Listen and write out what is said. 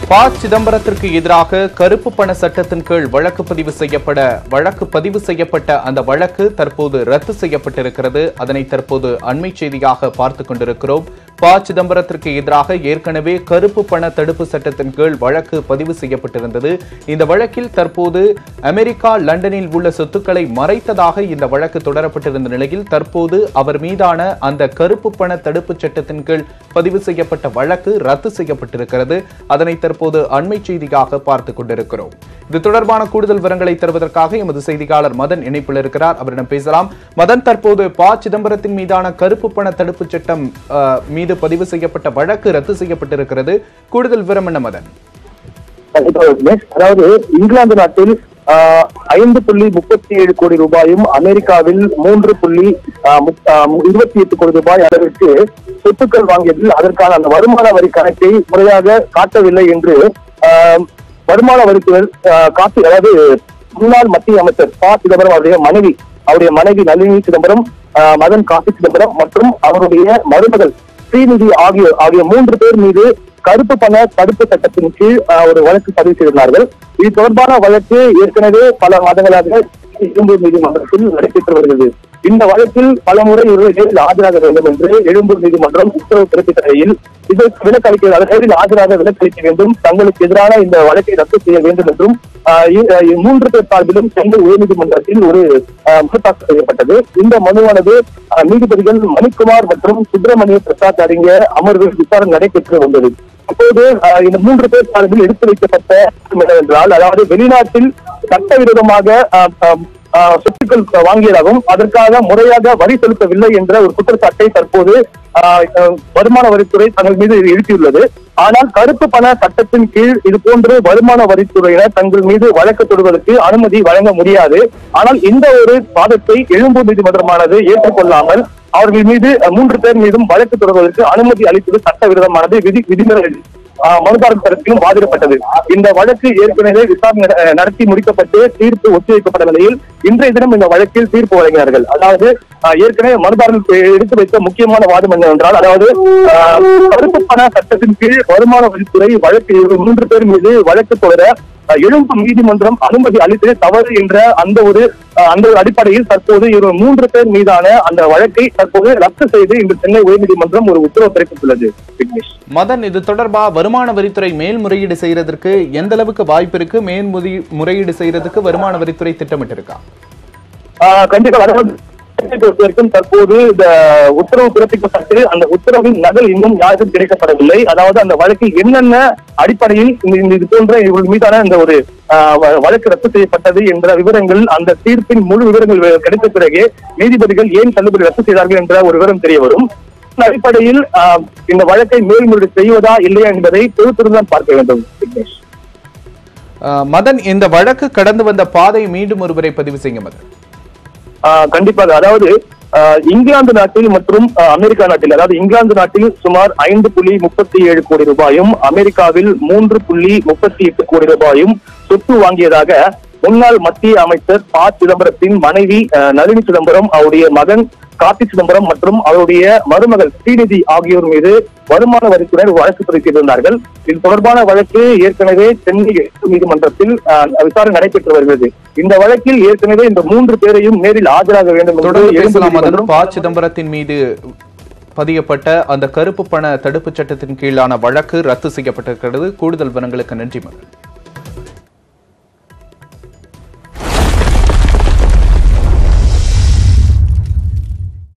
ப சிதம்பரத்திற்கு எதிராக கருப்பு பண சட்டத்தின் கீழ் வழக்கு பதிவு செய்யப்பட வழக்கு பதிவு செய்யப்பட்ட அந்த வழக்கு தற்போது ரத்து செய்யப்பட்டிருக்கிறது அதனை தற்போது அண்மை செய்தியாக பார்த்துக் கொண்டிருக்கிறோம் ப சிதம்பரத்திற்கு எதிராக ஏற்கனவே கருப்பு பண தடுப்பு சட்டத்தின் கீழ் வழக்கு பதிவு செய்யப்பட்டிருந்தது இந்த வழக்கில் தற்போது அமெரிக்கா லண்டனில் உள்ள சொத்துக்களை மறைத்ததாக இந்த வழக்கு தொடரப்பட்டிருந்த நிலையில் தற்போது அவர் மீதான அந்த கருப்பு பண தடுப்பு சட்டத்தின் கீழ் பதிவு செய்யப்பட்ட வழக்கு ரத்து செய்யப்பட்டிருக்கிறது அதனை தற்போது அண்மை செய்தியாக பார்த்துக் கொண்டிருக்கிறோம் இது தொடர்பான கூடுதல் விவரங்களை தருவதற்காக எமது செய்தியாளர் மதன் இணைப்பில் இருக்கிறார் அவரிடம் பேசலாம் மதன் தற்போது ப சிதம்பரத்தின் மீதான கருப்பு பண தடுப்பு சட்டம் அஹ், மீது பதிவு செய்யப்பட்ட வழக்கு ரத்து செய்யப்பட்டிருக்கிறது கூடுதல் விவரம் என்ன மதன் கண்டிப்பா விக்னேஷ். அதாவது இங்கிலாந்து நாட்டில் ஆஹ், ஐந்து புள்ளி முப்பத்தி ஏழு கோடி ரூபாயும் அமெரிக்காவில் மூன்று புள்ளி ஆஹ், முப்- ஆஹ், இருபத்தி எட்டு கோடி ரூபாய் அளவிற்கு சொத்துக்கள் வாங்கியதில் அதற்கான அந்த வருமான வரி கணக்கை முறையாக காட்டவில்லை என்று ஆஹ், வருமான வரித்துறை ஆஹ், காட்டி அதாவது முன்னாள் மத்திய அமைச்சர் ப சிதம்பரம் அவருடைய மனைவி அவருடைய மனைவி நளினி சிதம்பரம் ஆஹ், மகன் கார்த்தி சிதம்பரம் மற்றும் அவருடைய மருமகள் ஸ்ரீநிதி ஆகியோர் ஆகிய மூன்று பேர் மீது கருப்பு பண தடுப்பு சட்டத்தின் கீழ் ஆஹ், ஒரு வழக்கு பதிவு செய்திருந்தார்கள் இது தொடர்பான வழக்கு ஏற்கனவே பல மாதங்களாக எழும்பூர் நீதிமன்றத்தில் நடைபெற்று வருகிறது இந்த வழக்கில் பல முறை இவர்கள் நேரில் ஆஜராக வேண்டும் என்று எழும்பூர் நீதிமன்றம் உத்தரவு பிறப்பித்த நிலையில் இதற்கு விலக்களிக்க அதாவது நேரில் ஆஜராக விலக்களிக்க வேண்டும் தங்களுக்கு எதிரான இந்த வழக்கை ரத்து செய்ய வேண்டும் என்றும் ஆஹ், இ- ஆஹ், மூன்று பேர் சார்பிலும் சென்னை உயர்நீதிமன்றத்தில் ஒரு ஆஹ், மனு தாக்கல் செய்யப்பட்டது இந்த மனுவானது ஆஹ், நீதிபதிகள் மணிக்குமார் மற்றும் சுப்பிரமணிய பிரசாத் அடங்கிய அமர்வில் விசாரணை நடைபெற்று வந்தது அப்போது ஆஹ், இந்த மூன்று பேர் சார்பில் எடுத்து வைக்கப்பட்ட என்னவென்றால் அதாவது வெளிநாட்டில் சட்டவிரோதமாக ஆஹ், ஆஹ், ஆஹ், சொத்துக்கள் வாங்கியதாகவும் அதற்காக முறையாக வரி செலுத்தவில்லை என்ற ஒரு குற்றச்சாட்டை தற்போது ஆஹ், ஆஹ், வருமான வரித்துறை தங்கள் மீது எழுப்பியுள்ளது ஆனால் கருப்பு பண சட்டத்தின் கீழ் இது போன்று வருமான வரித்துறையினர் தங்கள் மீது வழக்கு தொடுவதற்கு அனுமதி வழங்க முடியாது ஆனால் இந்த ஒரு வாதத்தை எழும்பூர் நீதிமன்றமானது ஏற்றுக்கொள்ளாமல் அவர்கள் மீது அஹ், மூன்று பேர் மீதும் வழக்கு தொடர்வதற்கு அனுமதி அளிப்பது சட்டவிரோதமானது விதி விதிமுறை ஆஹ், மனுதாரர் தரப்பிலும் வாதிடப்பட்டது இந்த வழக்கு ஏற்கனவே விசாரணை நட- அஹ், நடத்தி முடிக்கப்பட்டு தீர்ப்பு ஒத்திவைக்கப்பட்ட நிலையில் இன்றைய தினம் இந்த வழக்கில் தீர்ப்பு வழங்கினார்கள் அதாவது ஆஹ், ஏற்கனவே மனுதாரர்கள் எடுத்து வைத்த முக்கியமான வாதம் என்னவென்றால் அதாவது ஆஹ், கருப்பு பண சட்டத்தின் கீழ் வருமான வரித்துறை வழக்கு மூன்று பேர் மீது வழக்கு தொடர அஹ், எழும்பூர் நீதிமன்றம் அனுமதி அளித்தது தவறு என்ற அந்த ஒரு அஹ், அந்த ஒரு அடிப்படையில் தற்போது இவர் மூன்று பேர் மீதான அந்த வழக்கை தற்போது ரத்து செய்து இன்று சென்னை உயர்நீதிமன்றம் ஒரு உத்தரவு பிறப்பித்துள்ளது விக்னேஷ் மதன் இது தொடர்பா வருமான வரித்துறை மேல்முறையீடு செய்யறதற்கு எந்த அளவுக்கு வாய்ப்பு இருக்கு மேல்முறை முறையீடு செய்யறதுக்கு வருமான வரித்துறை திட்டமிட்டிருக்கா ஆஹ் கண்டிப்பா அதாவது பொறுத்த வரைக்கும் தற்போது இந்த உத்தரவு பிறப்பிக்கப்பட்டு அந்த உத்தரவின் நகல் இன்னும் யாருக்கும் கிடைக்கப்படவில்லை அதாவது அந்த வழக்கில் என்னென்ன அடிப்படையில் இந்த- இந்த இது போன்ற இவர்கள் மீதான இந்த ஒரு ஆஹ், வ- வழக்கு ரத்து செய்யப்பட்டது என்ற விவரங்கள் அந்த தீர்ப்பின் முழு விவரங்கள் வெ- கிடைத்த பிறகே நீதிபதிகள் ஏன் தள்ளுபடி ரத்து செய்தார்கள் என்ற ஒரு விவரம் தெரிய வரும் இந்த அடிப்படையில் ஆஹ், இந்த வழக்கை மேல்முறையீடு செய்வதா இல்லையா என்பதை பொறுத்திருந்தான் பார்க்க வேண்டும் விக்னேஷ் அஹ், மதன் இந்த வழக்கு கடந்து வந்த பாதை மீண்டும் ஒருவரை பதிவு செய்யுங்க மதன் ஆஹ் கண்டிப்பாக அதாவது ஆஹ் இங்கிலாந்து நாட்டில் மற்றும் ஆஹ் அமெரிக்கா நாட்டில் அதாவது இங்கிலாந்து நாட்டில் சுமார் ஐந்து புள்ளி முப்பத்தி ஏழு கோடி ரூபாயும் அமெரிக்காவில் மூன்று புள்ளி முப்பத்தி எட்டு கோடி ரூபாயும் சொத்து வாங்கியதாக முன்னாள் மத்திய அமைச்சர் ப சிதம்பரத்தின் மனைவி ஆஹ் நளினி சிதம்பரம் அவருடைய மகன் கார்த்தி சிதம்பரம் மற்றும் அவருடைய மருமகள் ஸ்ரீநிதி ஆகியோர் மீது வருமான வரித்துறையினர் வழக்கு பதிவு செய்திருந்தார்கள் இது தொடர்பான வழக்கு ஏற்கனவே சென்னை எட்டு நீதிமன்றத்தில் ஆஹ், விசாரணை நடைபெற்று வருகிறது இந்த வழக்கில் ஏற்கனவே இந்த மூன்று பேரையும் நேரில் ஆஜராக வேண்டும் என்று தொடர்ந்து எழும்பூர் பேசலாம் மதன் நீதிமன்றம் ப சிதம்பரத்தின் மீது பதியப்பட்ட அந்த கருப்பு பண தடுப்பு சட்டத்தின் கீழான வழக்கு ரத்து செய்யப்பட்டிருக்கிறது கூடுதல் விவரங்களுக்கு நன்றி மதன்